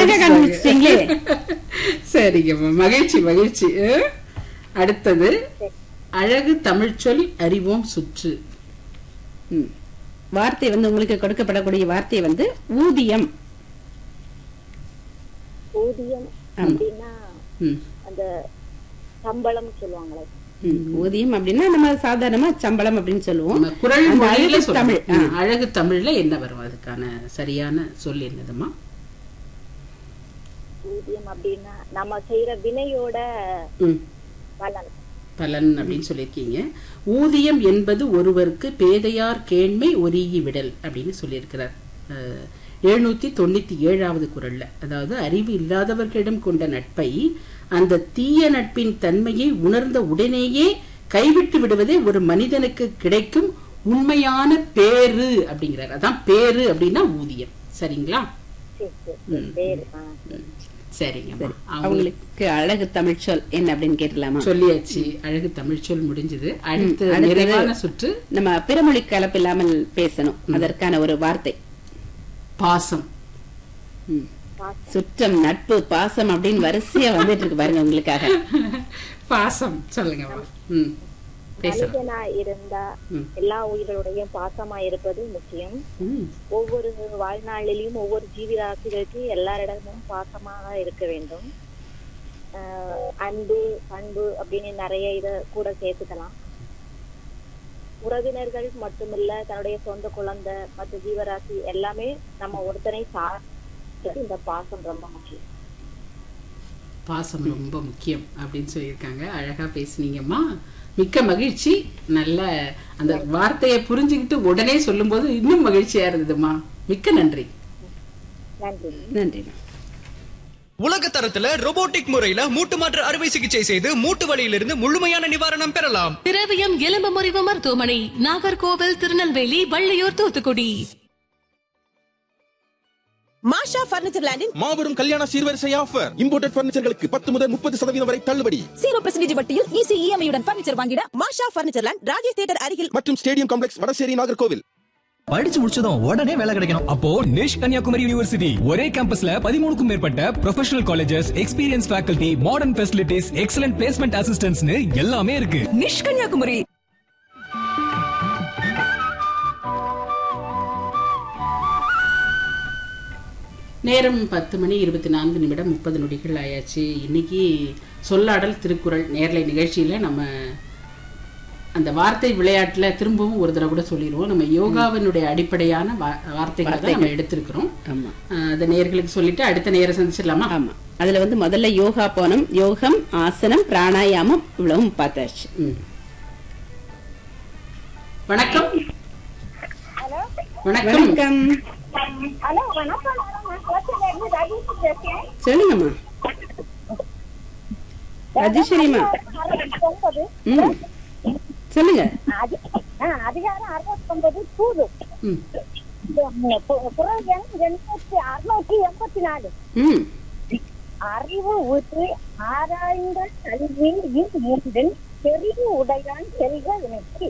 அழகா கண்டுபிடிச்சிட்டீங்களே சரிங்கம்மா மகிழ்ச்சி மகிழ்ச்சி அஹ். அடுத்தது அழகு தமிழ்ச்சொல் அறிவோம் சுற்று ம். வார்த்தை வந்து உங்களுக்கு கொடுக்கப்படக்கூடிய வார்த்தை வந்து ஊதியம் ஊதியம் அப்படின்னா ம். அந்த சம்பளம் சொல்லுவாங்களே ம். ஊதியம் அப்படின்னா நம்ம சாதாரணமா சம்பளம் அப்படின்னு சொல்லுவோம் நம்ம குரல் அந்த மொழியில அழகு சொல்லணும். தமிழ் ஆ. ம், அழகு தமிழ்ல என்ன வரும் அதுக்கான சரியான சொல் என்னதுமா ஊதியம் அப்படின்னா நம்ம செய்யற வினையோட ம். பலன் பலன் அப்படின்னு சொல்லியிருக்கீங்க ஊதியம் என்பது ஒருவருக்கு பேதையார் கேண்மை ஒரியி விடல் அப்படின்னு சொல்லியிருக்கிறார் அஹ், எழுநூத்தி தொண்ணூத்தி ஏழாவது குரல்ல அதாவது அறிவு இல்லாதவர்களிடம் கொண்ட நட்பை அந்த தீய நட்பின் தன்மையை உணர்ந்த உடனேயே கைவிட்டு விடுவதே ஒரு மனிதனுக்கு கிடைக்கும் உண்மையான பேரு அப்படிங்கிறார் அதான் பேரு அப்படின்னா ஊதியம் சரிங்களா சரி சரி பேரு ஆ. சரிங்கம்மா அவங்க அவங்களுக்கு அழகு தமிழ் சொல் என்ன அப்படின்னு கேட்டலாமா சொல்லியாச்சு அழகு தமிழ்ச்சொல் முடிஞ்சது அடுத்து அடுத்தது- நிறைவான சுற்று நம்ம பிறமொழி கலப்பு இல்லாமல் பேசணும் அதற்கான ஒரு வார்த்தை பாசம் ம். சுற்றம் நட்பு பாசம் அப்படின்னு வரிசையா வந்துட்டு இருக்கு பாருங்க உங்களுக்காக பாசம் சொல்லுங்கம்மா ம் பேசலாம் மனிதனா இருந்தா ம். எல்லா உயிர்களுடையும் பாசமா இருப்பது முக்கியம் ம் ஒவ்வொரு வாழ்நாளிலும் ஒவ்வொரு ஜீவிராசிகளுக்கு எல்லாரிடமும் பாசமாக இருக்க வேண்டும் ஆஹ் அன்பு பண்பு அப்படின்னு நிறைய இத கூட சேர்த்துக்கலாம் உறவினர்கள் மட்டுமில்ல தன்னுடைய சொந்த குழந்தை மற்ற ஜீவராசி எல்லாமே நம்ம ஒருத்தனை சார்ந்தது இந்த பாசம் ரொம்ப முக்கியம் பாசம் ரொம்ப முக்கியம் அப்படின்னு சொல்லியிருக்காங்க அழகா பேசுனீங்கம்மா மிக்க மகிழ்ச்சி நல்ல அந்த வார்த்தையை புரிஞ்சுக்கிட்டு உடனே சொல்லும்போது இன்னும் மகிழ்ச்சியா இருந்ததுமா மிக்க நன்றி நன்றி நன்றி உலக தரத்துல robotic முறையில மூட்டு மாற்று அறுவை சிகிச்சை செய்து மூட்டு வலியிலிருந்து முழுமையான நிவாரணம் பெறலாம் திரவியம் எலும்பு முறிவு மருத்துவமனை நாகர்கோவில் திருநெல்வேலி வள்ளியூர் தூத்துக்குடி மாஷா பர்னிச்சர் லேண்டின் மாபெரும் கல்யாண சீர்வரிசை ஆஃபர் இம்போர்ட்டட் பர்னிச்சர்களுக்கு பத்து முதல் முப்பது சதவீதம் வரை தள்ளுபடி ஜீரோ பெர்சன்டேஜ் வட்டியில் ஈஸி இஎம்ஐயுடன் பர்னிச்சர் வாங்கிட Masha furniture land Rajesh theatre அருகில் மற்றும் ஸ்டேடியம் காம்ப்ளெக்ஸ் வடசேரி நாகர்கோவில் படிச்சு முடிச்சதும் உடனே வேலை கிடைக்கணும் அப்போ நிஷ் கன்னியாகுமரி யூனிவர்சிட்டி ஒரே கேம்பஸ்ல பதிமூணுக்கும் மேற்பட்ட professional colleges experience faculty modern facilities excellent placement அசிஸ்டன்ட்ஸ்னு எல்லாமே இருக்கு நிஷ் கன்னியாகுமரி நேரம் பத்து மணி இருபத்தி நான்கு நிமிடம் முப்பது நொடிகள் ஆயாச்சு இன்னைக்கு சொல்லாடல் திருக்குறள் நேர்லை நிகழ்ச்சியில நம்ம அந்த வார்த்தை விளையாட்டுல திரும்பவும் ஒரு தடவை கூட சொல்லிடுவோம் நம்ம யோகாவினுடைய அடிப்படையான வா- வார்த்தைகளை தான் நம்ம எடுத்திருக்கிறோம் ஆமா அஹ் அதை நேர்களுக்கு சொல்லிட்டு அடுத்த நேரம் சந்திச்சிடலாமா ஆமா அதுல வந்து முதல்ல யோகா போனோம் யோகம் ஆசனம் பிராணாயாமம் இவ்வளவும் பார்த்தாச்சு ம். வணக்கம் வணக்கம் வணக்கம் ஹலோ வணக்கம் நான் கோச்சில இருந்து ரஜினி பேசுறேன் சொல்லுங்கம்மா ராஜேஸ்வரிமா ஒன்பது ம் சொல்லுங்க அதி- ஆ, அதிகாரம் அறுபத்தொன்பது தூது ம். குரல் எண் எண்ணூத்தி அறுநூத்தி எண்பத்தி நாலு ம் அறிவு ஊற்றி ஆராய்ந்த கல்வி இம்மூன்றின் தெரிவு உடையான் செல்க வினைக்கு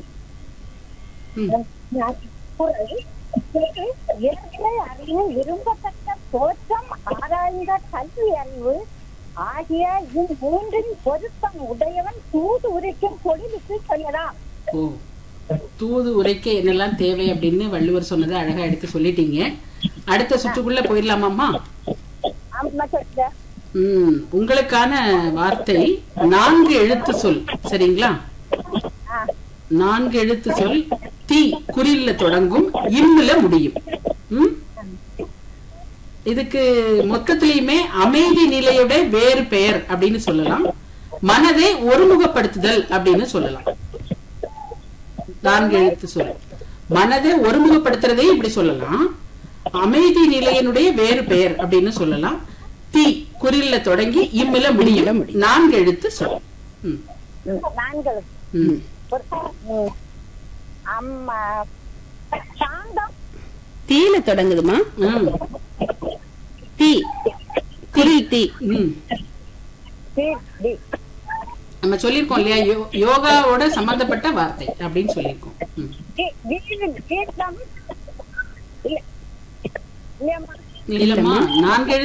குரல் இயற்கை அறிவு விரும்பத்தக்க தோற்றம் ஆராய்ந்த கல்வி அறிவு ஆகிய இம்மூன்றின் பொருத்தம் உடையவன் தூது உரைக்கும் தொழிலுக்கு சொல்லலாம் ஓ தூது உரைக்க என்னெல்லாம் தேவை அப்படின்னு வள்ளுவர் சொன்னதை அழகா எடுத்து சொல்லிட்டீங்க அடுத்த சுற்றுக்குள்ள போயிடலாமாம்மா ஆமா சொல்லுங்க ம் உங்களுக்கான வார்த்தை நான்கு எழுத்து சொல் சரிங்களா நான்கு எழுத்து சொல் தி குறில்ல தொடங்கும் இம்முல முடியும் ம் இதுக்கு மொத்தத்திலையுமே அமைதி நிலையோட வேறு பெயர் அப்படின்னு சொல்லலாம் மனதை ஒருமுகப்படுத்துதல் அப்படின்னு சொல்லலாம் நான்கு எழுத்து சொல் மனதை ஒருமுகப்படுத்துறதே இப்படி சொல்லலாம் அமைதி நிலையினுடைய வேறு பெயர் அப்படின்னு சொல்லலாம் தி குறில்ல தொடங்கி இம்முல முடியும் நான்கு எழுத்து சொல் ம், நான்கள் ம். ம். அம்மா சாந்தம் தீல தொடங்குதுமா ம், தீ குரில் தீ ம். தி- தி- நம்ம சொல்லியிருக்கோம் இல்லையா யோ- யோகாவோட சம்பந்தப்பட்ட வார்த்தை அப்படின்னு சொல்லியிருக்கோம் ம். தி- வீடு- கீர்த்தம் இல்ல இல்லையம்மா இல்லம்மா நான்கு